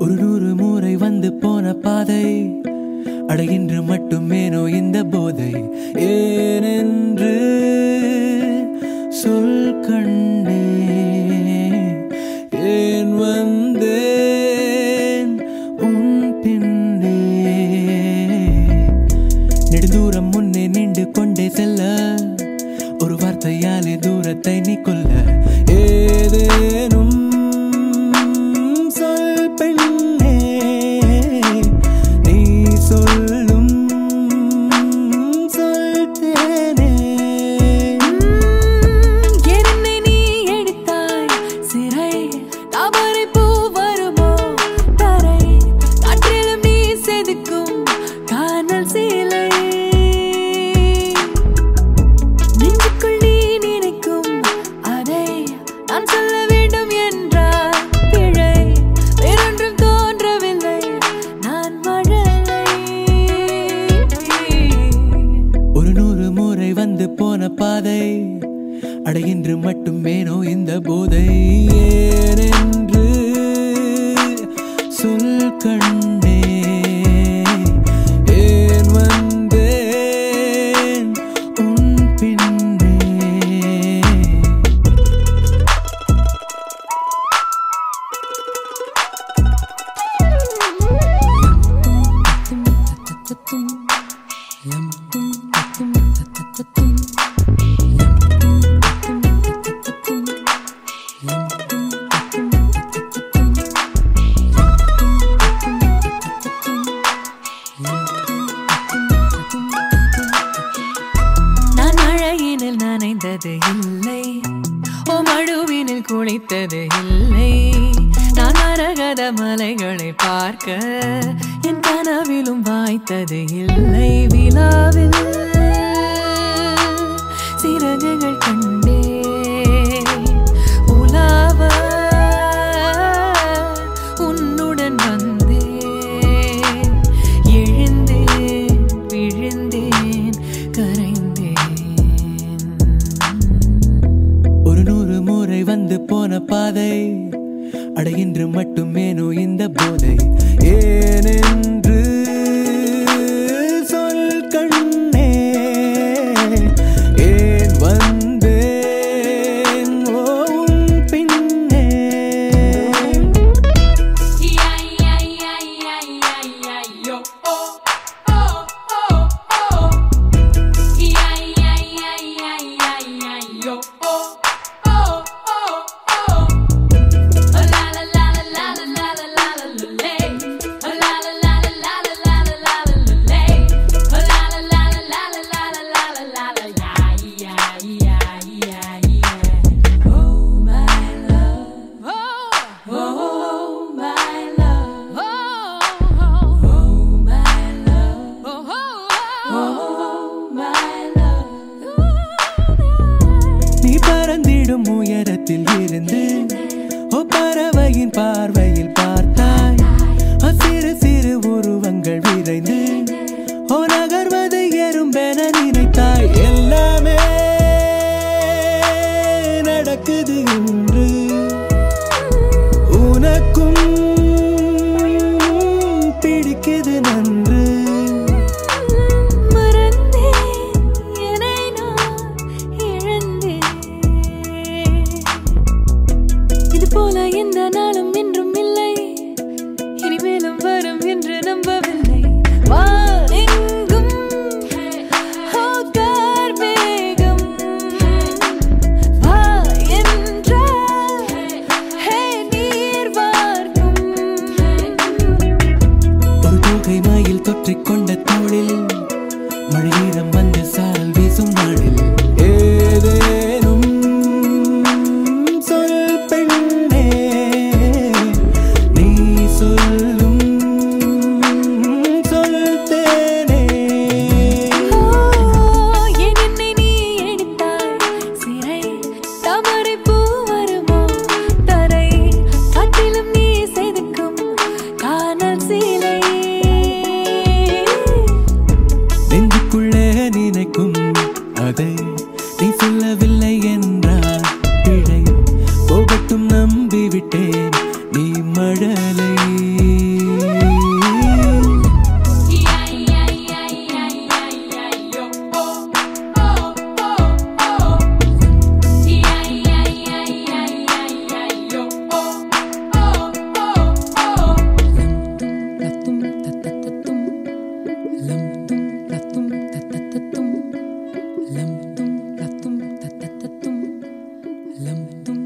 ஒரு நூறு முறை வந்து போன பாதை அடைகின்று மட்டுமேனோ இந்த போதை ஏனென்று சொல் கண்ணே ஏன் வந்தேன் உன் பின்னே நெடுந்தூரம் முன்னே நின்று கொண்டே செல்ல ஒரு வார்த்தையாலே தூரத்தை நீ கொல்ல ஏதேனும் சொல் பெண்ணே நீ சொல்லும் சொல் தேனே என்னை நீ எடுத்தாய் சிறை தாமரை பூ வருமோ தரை காற்றிலும் நீ செதுக்கும் காணல் சீலை நெஞ்சுக்குள் நீ நினைக்கும் அதை நான் சொல்ல வேண்டும் என்றால் பிழை வேறொன்றும் தோன்றவில்லை நான் மழலை ஒரு நூறு முறை வந்து போன பாதை அடைகின்று மட்டுமேனோ இந்த போதை ஏனென்று சொல் கண்ணே ஏன் வந்தேன் உன் பின்னே நான் மழையினில் நனைந்தது இல்லை ஓ மழுவினில் குளித்தது இல்லை நான் மரகத மலைகளை பார்க்க என் கனவிலும் வாய்த்தது இல்லை விழாவில் சிறகுகள் கண்டே உலாவ உன்னுடன் வந்தேன் எழுந்தேன் விழுந்தேன் கரைந்தேன் ஒரு நூறு முறை வந்து போன பாதை அடைகின்று மட்டுமேனோ இந்த போதை ஏனென்று சொல் கண்ணே ஏன் வந்தேன் ஓ உன் பின்னே Oh my love, oh my love, oh my love, oh my love. நீ பறந்திடும் உயரத்தில் இருந்து ஓ பறவையின் பார்வையில் பார்த்தாய் ஓ சிறு சிறு உருவங்கள் விரைந்து ஓ நகர்வது எறும்பென நினைத்தாய் எல்லாமே நடக்குது என்று உனக்கும் பிடிக்குது நன்று மறந்தேன் என்னை நான் இழந்தேன் இது போல எந்த நாளும் என்றும் tum